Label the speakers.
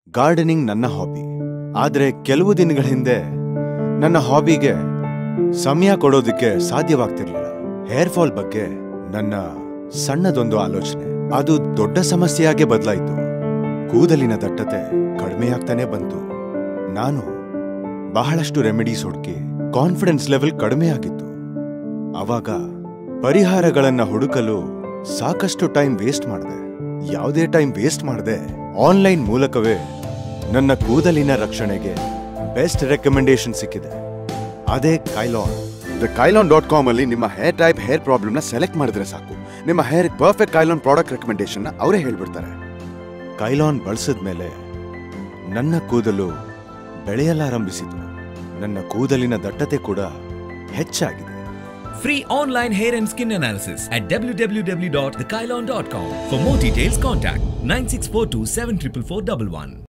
Speaker 1: Gardening ನನ್ನ hobby ಆದರೆ ಕೆಲವು ದಿನಗಳ ಹಿಂದೆ ನನ್ನ ಹಾಬಿಗೆ ಸಮಯ ಕೊಡೋದಕ್ಕೆ ಸಾಧ್ಯವಾಗ್ತಿರ್ಲಿಲ್ಲ ಹೇರ್ ಫಾಲ್ ಬಗ್ಗೆ ನನ್ನ ಸಣ್ಣದೊಂದು ಆಲೋಚನೆ ಅದು ದೊಡ್ಡ ಸಮಸ್ಯೆಯಾಗೆ ಬದಲಾಯಿತು ಕೂದಲಿನ ದಟ್ಟತೆ ಕಡಿಮೆಯಾಗ್ತಾನೆ ಬಂತು ನಾನು ಬಹಳಷ್ಟು ರೆಮಿಡೀಸ್ ಹುಡುಕಿ ಕಾನ್ಫಿಡೆನ್ಸ್ ಲೆವೆಲ್ ಕಡಿಮೆ ಆಗಿತ್ತು ಅವಾಗ ಪರಿಹಾರಗಳನ್ನ ಹುಡುಕಲು ಸಾಕಷ್ಟು ಟೈಮ್ ವೇಸ್ಟ್ ಮಾಡಿದೆ ಯಾವುದೇ ಟೈಮ್ ವೇಸ್ಟ್ ಮಾಡದೆ ಆನ್ಲೈನ್ ಮೂಲಕವೇ ನನ್ನ ಕೂದಲಿನ ರಕ್ಷಣೆಗೆ ಬೆಸ್ಟ್ ರೆಕಮೆಂಡೇಶನ್ ಸಿಕ್ಕಿದೆ ಅದೇ ಕೈಲಾನ್
Speaker 2: ದ ಕೈಲಾನ್ ಡಾಟ್ ಕಾಮ್ ಅಲ್ಲಿ ನಿಮ್ಮ ಹೇರ್ ಟೈಪ್ ಹೇರ್ ಪ್ರಾಬ್ಲಮ್ ನ ಸೆಲೆಕ್ಟ್ ಮಾಡಿದ್ರೆ ಸಾಕು ನಿಮ್ಮ ಹೇರ್ ಪರ್ಫೆಕ್ಟ್ ಕೈಲಾನ್ ಪ್ರಾಡಕ್ಟ್ ರೆಕಮೆಂಡೇಶನ್ ಅವರೇ ಹೇಳ್ಬಿಡ್ತಾರೆ
Speaker 1: ಕೈಲಾನ್ ಬಳಸಿದ್ಮೇಲೆ ನನ್ನ ಕೂದಲು ಬೆಳೆಯಲಾರಂಭಿಸಿತು ನನ್ನ ಕೂದಲಿನ ದಟ್ಟತೆ ಕೂಡ ಹೆಚ್ಚಾಗಿದೆ
Speaker 3: Free online hair and skin analysis at www.thekylon.com. For more details, contact 9642 744411.